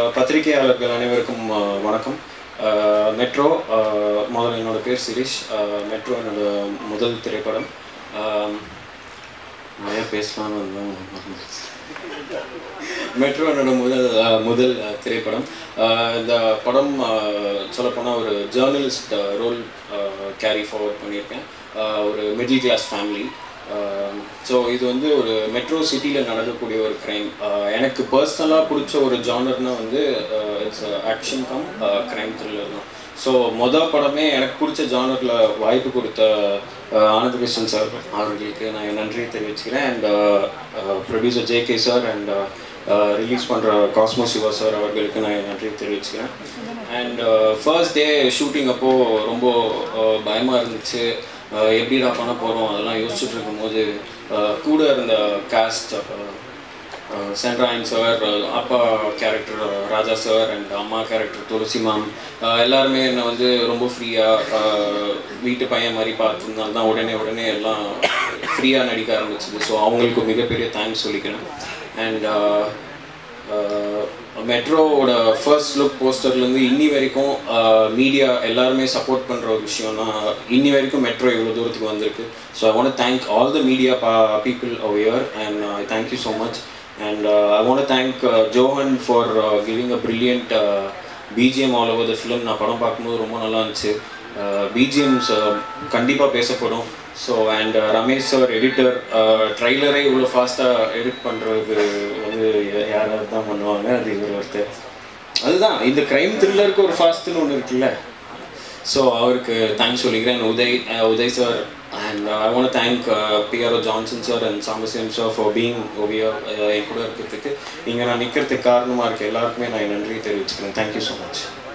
பத்திரிகையாளர்கள் அனைவருக்கும் அஹ், வணக்கம் அஹ், மெட்ரோ அஹ், முதல்ல என்னோட பேர் சிரீஷ் அஹ், மெட்ரோ என்னோட முதல் திரைப்படம் அஹ், நிறைய பேசலாம்னு வந்தேன் மறந்துருச்சு. மெட்ரோ என்னோட முதல் அஹ், முதல் அஹ், திரைப்படம் அஹ், இந்த படம் சொல்லப்போனால் ஒரு ஜேர்னலிஸ்ட் ரோல் கேரி ஃபார்வர்ட் பண்ணியிருக்கேன் அஹ், ஒரு மிடில் கிளாஸ் ஃபேமிலி ஸோ இது வந்து ஒரு மெட்ரோ சிட்டியில் நடக்கக்கூடிய ஒரு க்ரைம் எனக்கு பர்சனலாக பிடிச்ச ஒரு ஜானர்னா வந்து it's action cum crime thriller தான் ஸோ மொதல் படமே எனக்கு பிடிச்ச ஜானரில் வாய்ப்பு கொடுத்த அஹ், ஆனந்த் கிருஷ்ணன் சார் அவர்களுக்கு நான் என் நன்றியை தெரிவிச்சுக்கிறேன் and producer J K sir and release பண்ணுற காஸ்மோ சிவா சார் அவர்களுக்கு நான் என் நன்றியை தெரிவிச்சுக்கிறேன் அண்ட் ஃபர்ஸ்ட் டே ஷூட்டிங் அப்போது ரொம்ப பயமாக இருந்துச்சு அஹ், எப்படிடா பண்ண போகிறோம் அதெல்லாம் யோசிச்சுட்டு இருக்கும்போது அஹ், கூட இருந்த காஸ்ட் சென்ட்ராயன் சார் அப்பா கேரக்டர் ராஜா சார் அண்ட் அம்மா கேரக்டர் துளசி மேம் எல்லாருமே என்னை வந்து ரொம்ப ஃப்ரீயாக வீட்டு பையன் மாதிரி பார்த்துருந்தால் தான் உடனே உடனே எல்லாம் ஃப்ரீயாக நடிக்க ஆரம்பிச்சது ஸோ அவங்களுக்கு ஒரு தேங்க்ஸ் சொல்லிக்கிறேன் அண்ட் மெட்ரோவோட ஃபர்ஸ்ட் லுக் போஸ்டர்லேருந்து இன்னி வரைக்கும் மீடியா எல்லாருமே சப்போர்ட் பண்ணுற ஒரு விஷயம்னா இன்னி வரைக்கும் மெட்ரோ இவ்வளோ தூரத்துக்கு வந்திருக்கு so I want thank all the media people over year and I thank you so much and I want thank Johan for giving a brilliant BGM all over the film நான் படம் பார்க்கும்போது ரொம்ப நல்லா இருந்துச்சு BGMs கண்டிப்பாக பேசப்படும் so and Ramesh sir editor ட்ரைலரே இவ்வளோ ஃபாஸ்ட்டாக எடிட் பண்ணுறதுக்கு வந்து யாராவது தான் பண்ணுவாங்க அது இவர் ஒருத்தர் அதுதான் இந்த க்ரைம் த்ரில்லருக்கு ஒரு ஃபாஸ்ட்டுன்னு ஒன்று இருக்குல்ல ஸோ அவருக்கு தேங்க்ஸ் சொல்லிக்கிறேன் Uday uh, Uday sir and I want thank PRO Johnson sir and சாம்பசியம் சார் ஃபார் பீங் ஓவியர் என் கூட இருக்கிறதுக்கு இங்கே நான் நிற்கிறதுக்கு காரணமாக இருக்க எல்லாருக்குமே நான் என் நன்றி தெரிவிச்சுக்கிறேன் தேங்க்யூ ஸோ மச்